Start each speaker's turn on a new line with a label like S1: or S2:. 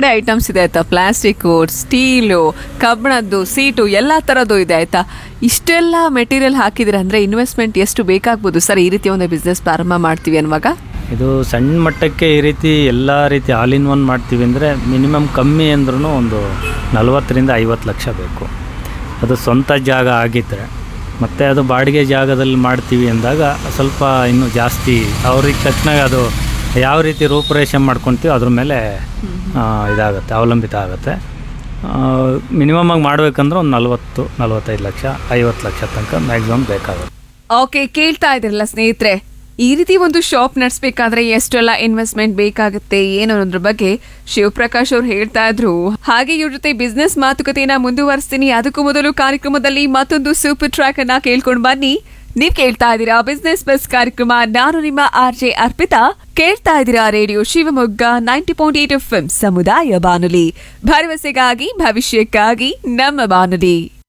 S1: ಕಡೆ ಐಟಮ್ಸ್ ಇದೆ ಆಯ್ತಾ ಪ್ಲಾಸ್ಟಿಕ್ ಸ್ಟೀಲು ಕಬ್ಬಿಣದ್ದು ಸೀಟು ಎಲ್ಲ ಥರದ್ದು ಇದೆ ಆಯ್ತಾ ಇಷ್ಟೆಲ್ಲ ಮೆಟೀರಿಯಲ್ ಹಾಕಿದ್ರೆ ಅಂದರೆ ಇನ್ವೆಸ್ಟ್ಮೆಂಟ್ ಎಷ್ಟು ಬೇಕಾಗ್ಬೋದು ಸರ್ ಈ ರೀತಿ ಒಂದು ಬಿಸ್ನೆಸ್ ಪ್ರಾರಂಭ ಮಾಡ್ತೀವಿ ಅನ್ನುವಾಗ
S2: ಇದು ಸಣ್ಣ ಮಟ್ಟಕ್ಕೆ ಈ ರೀತಿ ಎಲ್ಲ ರೀತಿ ಆಲ್ ಇನ್ ಒನ್ ಮಾಡ್ತೀವಿ ಅಂದರೆ ಮಿನಿಮಮ್ ಕಮ್ಮಿ ಅಂದ್ರೂ ಒಂದು ನಲವತ್ತರಿಂದ ಐವತ್ತು ಲಕ್ಷ ಬೇಕು ಅದು ಸ್ವಂತ ಜಾಗ ಆಗಿದ್ದರೆ ಮತ್ತು ಅದು ಬಾಡಿಗೆ ಜಾಗದಲ್ಲಿ ಮಾಡ್ತೀವಿ ಅಂದಾಗ ಸ್ವಲ್ಪ ಇನ್ನೂ ಜಾಸ್ತಿ ಅವ್ರಿಗೆ ತಕ್ಕನಾಗ ಅದು ಯಾವ ರೀತಿ ರೂಪುರೇಷೆ ಮಾಡ್ಕೊತೀವಿ ಅದ್ರ ಮೇಲೆ ಆ, ಇದಾಗುತ್ತೆ ಅವಲಂಬಿತ ಆಗುತ್ತೆ ಮಿನಿಮಮ್ ಆಗಿ ಮಾಡಬೇಕಂದ್ರೆ ಒಂದು ನಲ್ವತ್ತು ನಲ್ವತ್ತೈದು ಲಕ್ಷ ಐವತ್ತು ಲಕ್ಷ ತನಕ ಮ್ಯಾಕ್ಸಿಮಮ್ ಬೇಕಾಗುತ್ತೆ
S1: ಓಕೆ ಕೇಳ್ತಾ ಇದ್ರಲ್ಲ ಸ್ನೇಹಿತರೆ ಈ ರೀತಿ ಒಂದು ಶಾಪ್ ನಡೆಸಬೇಕಾದ್ರೆ ಎಷ್ಟೆಲ್ಲ ಇನ್ವೆಸ್ಟ್ಮೆಂಟ್ ಬೇಕಾಗುತ್ತೆ ಏನು ಅನ್ನೋದ್ರ ಬಗ್ಗೆ ಶಿವಪ್ರಕಾಶ್ ಅವ್ರು ಹೇಳ್ತಾ ಇದ್ರು ಹಾಗೆ ಇವ್ರ ಜೊತೆ ಬಿಸ್ನೆಸ್ ಮಾತುಕತೆಯನ್ನ ಮುಂದುವರಿಸ್ತೀನಿ ಅದಕ್ಕೂ ಮೊದಲು ಕಾರ್ಯಕ್ರಮದಲ್ಲಿ ಮತ್ತೊಂದು ಸೂಪರ್ ಟ್ರ್ಯಾಕ್ ಅನ್ನ ಕೇಳ್ಕೊಂಡು ಬನ್ನಿ ನೀವ್ ಕೇಳ್ತಾ ಇದ್ದೀರಾ ಬಿಸ್ನೆಸ್ ಬಸ್ ಕಾರ್ಯಕ್ರಮ ನಾನು ನಿಮ್ಮ ಆರ್ ಜೆ ಅರ್ಪಿತಾ ಕೇಳ್ತಾ ಇದ್ದೀರಾ radio Shivamogga ninety point eight F ಸಮುದಾಯ ಬಾನುಲಿ ಭರವಸೆಗಾಗಿ ಭವಿಷ್ಯಕ್ಕಾಗಿ ನಮ್ಮ ಬಾನುಲಿ